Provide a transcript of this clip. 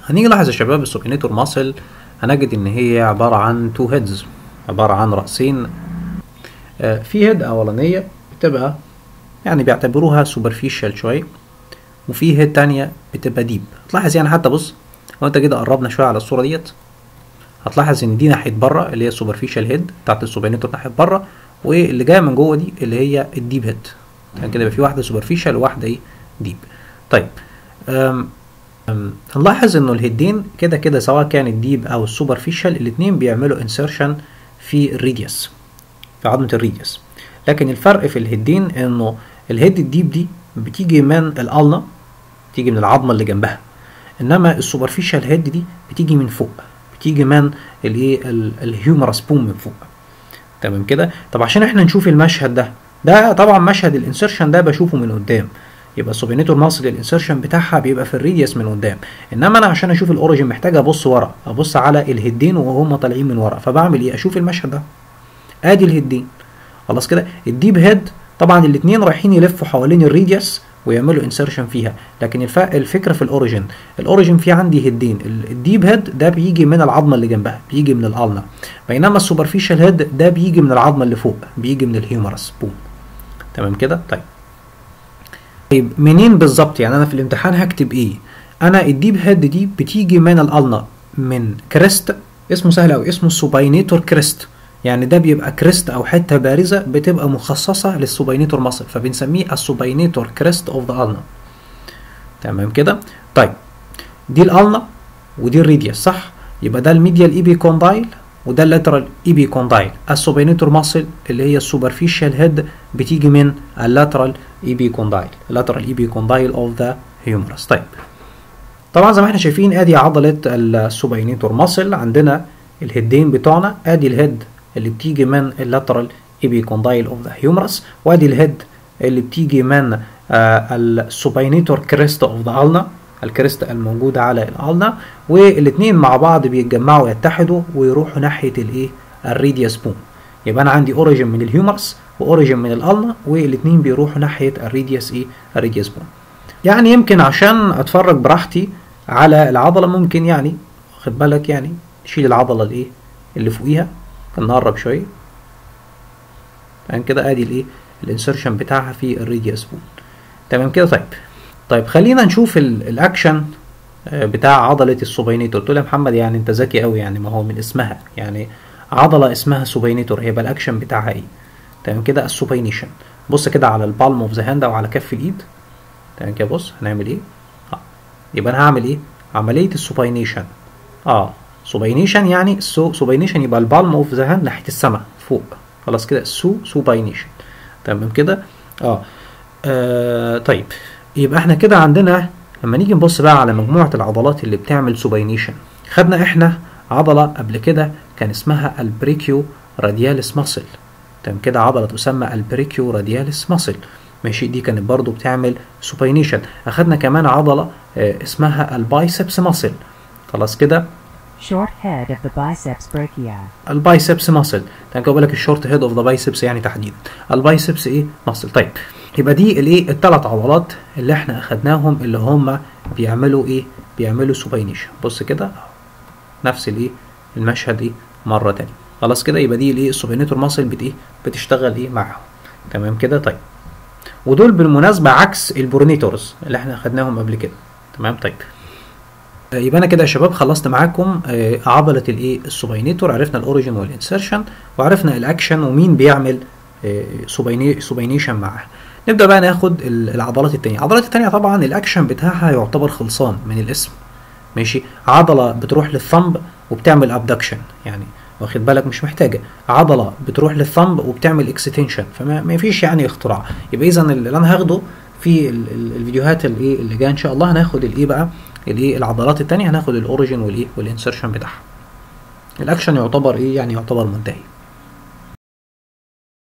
هنيجي نلاحظ يا شباب السوبينيتور ماسل هنجد ان هي عبارة عن تو هيدز عبارة عن رأسين آه، في هيد اولانية بتبقى يعني بيعتبروها سوبرفيشال شوية وفي هيد تانية بتبقى ديب تلاحظ يعني حتى بص لو انت كده قربنا شوية على الصورة ديت هتلاحظ ان دي ناحية بره اللي هي السوبرفيشال هيد بتاعت السوبينيتور ناحية بره واللي جاية من جوه دي اللي هي الديب هيد يعني كده يبقى في واحدة سوبرفيشال وواحدة ايه ديب طيب أم أم، هنلاحظ انه الهيدين كده كده سواء كان الديب او السوبرفيشال الاتنين بيعملوا انسيرشن في الريديوس في عظمة الريديوس لكن الفرق في الهيدين انه الهيد الديب دي بتيجي من الالنا بتيجي من العظمة اللي جنبها انما السوبرفيشال هيد دي بتيجي من فوق بتيجي من الايه ال- الهيومرس بوم من فوق تمام كده طب عشان احنا نشوف المشهد ده ده طبعا مشهد الانسرشن ده بشوفه من قدام يبقى السوبينيتور ماسل الانسرشن بتاعها بيبقى في الريديوس من قدام انما انا عشان اشوف الاوريجن محتاج ابص ورا ابص على الهيدين وهم طالعين من ورا فبعمل ايه اشوف المشهد ده ادي الهيدين خلاص كده الديب هيد طبعا الاثنين رايحين يلفوا حوالين الريديوس ويعملوا انسرشن فيها لكن الف... الفكره في الاوريجن الاوريجن في عندي هيدين ال- الديب هيد ده بيجي من العظمه اللي جنبها بيجي من الالنا بينما السوبرفيشال هيد ده بيجي من العظمه اللي فوق بيجي من الهيومرس بوم تمام كده طيب طيب منين بالظبط يعني انا في الامتحان هكتب ايه انا الديب هيد دي بتيجي من الالنا من كريست اسمه سهل قوي اسمه السوباينيتور كريست يعني ده بيبقى كريست او حته بارزه بتبقى مخصصه للسوباينيتور ماسل فبنسميه السوباينيتور كريست اوف ذا النا تمام كده طيب دي الالنا ودي الريديوس صح يبقى ده الميديال ايبي كوندايل وده اللاترال ايبي كوندايل السوبينيتور ماسل اللي هي السوبرفيشال هيد بتيجي من اللاترال ايبي كوندايل اللاترال ايبي كوندايل اوف ذا هيومرس طيب طبعا زي ما احنا شايفين ادي عضله السوبينيتور ماسل عندنا الهيدين بتوعنا ادي الهيد اللي بتيجي من اللاترال ايبي كوندايل اوف ذا هيومرس وادي الهيد اللي بتيجي من السوبينيتور كريست اوف ذا النا الكريست الموجودة على الالنا والاثنين مع بعض بيتجمعوا يتحدوا ويروحوا ناحية الايه الريديوس بوم يبقى انا عندي اوريجن من الهيومرس واوريجن من الالنا والاثنين بيروحوا ناحية الريديوس ايه الريديوس بوم يعني يمكن عشان اتفرج براحتي على العضلة ممكن يعني خد بالك يعني نشيل العضلة الايه اللي فوقيها نقرب شوية يعني كده ادي الايه الانسرشن بتاعها في الريديوس بوم تمام كده طيب طيب خلينا نشوف ال- الاكشن آه، بتاع عضلة السوبينيتور تقول يا محمد يعني انت ذكي قوي يعني ما هو من اسمها يعني عضلة اسمها سوبينيتور هيبقى الاكشن بتاعها ايه تمام كده السوبينيشن بص كده على البالم اوف ذا هاند او على كف الايد تمام كده بص هنعمل ايه اه يبقى انا هعمل ايه عملية السوبينيشن اه سوبينيشن يعني السو سوبينيشن يبقى البالم اوف ذا هاند ناحية السماء فوق خلاص كده سو سوبينيشن تمام كده اه آه طيب يبقى احنا كده عندنا لما نيجي نبص بقى على مجموعة العضلات اللي بتعمل سوبينيشن خدنا احنا عضلة قبل كده كان اسمها البريكيو رادياليس ماسل تمام كده عضلة تسمى البريكيو رادياليس ماسل ماشي دي كانت برضو بتعمل سوبينيشن اخدنا كمان عضلة اه اسمها البايسبس ماسل خلاص كده Short head of the biceps brachii. البايسبس ماسل تمام كده بقول لك الشورت هيد اوف ذا بايسبس يعني تحديدا البايسبس ايه ماسل طيب يبقى دي الايه الثلاث عضلات اللي احنا اخدناهم اللي هم بيعملوا ايه بيعملوا سوبينيشن بص كده نفس الايه المشهد ايه مره تانية خلاص كده يبقى دي الايه السوبينيتور ماسل بت ايه بتشتغل ايه معاهم تمام كده طيب ودول بالمناسبه عكس البورنيتورز اللي احنا اخدناهم قبل كده تمام طيب آه، يبقى انا كده يا شباب خلصت معاكم آه، عضله الايه السوبينيتور عرفنا الاوريجن والانسرشن وعرفنا الاكشن ومين بيعمل آه، سوبيني سوبينيشن معاها نبدا بقى ناخد ال- العضلات التانية العضلات التانية طبعا الاكشن بتاعها يعتبر خلصان من الاسم ماشي عضله بتروح للثمب وبتعمل ابدكشن يعني واخد بالك مش محتاجه عضله بتروح للثمب وبتعمل اكستنشن فما ما فيش يعني اختراع يبقى اذا اللي انا هاخده في ال- ال- الفيديوهات الايه اللي جايه ان شاء الله هناخد الايه بقى الايه العضلات التانية هناخد الاوريجن والايه والانسرشن بتاعها الاكشن يعتبر ايه يعني يعتبر منتهي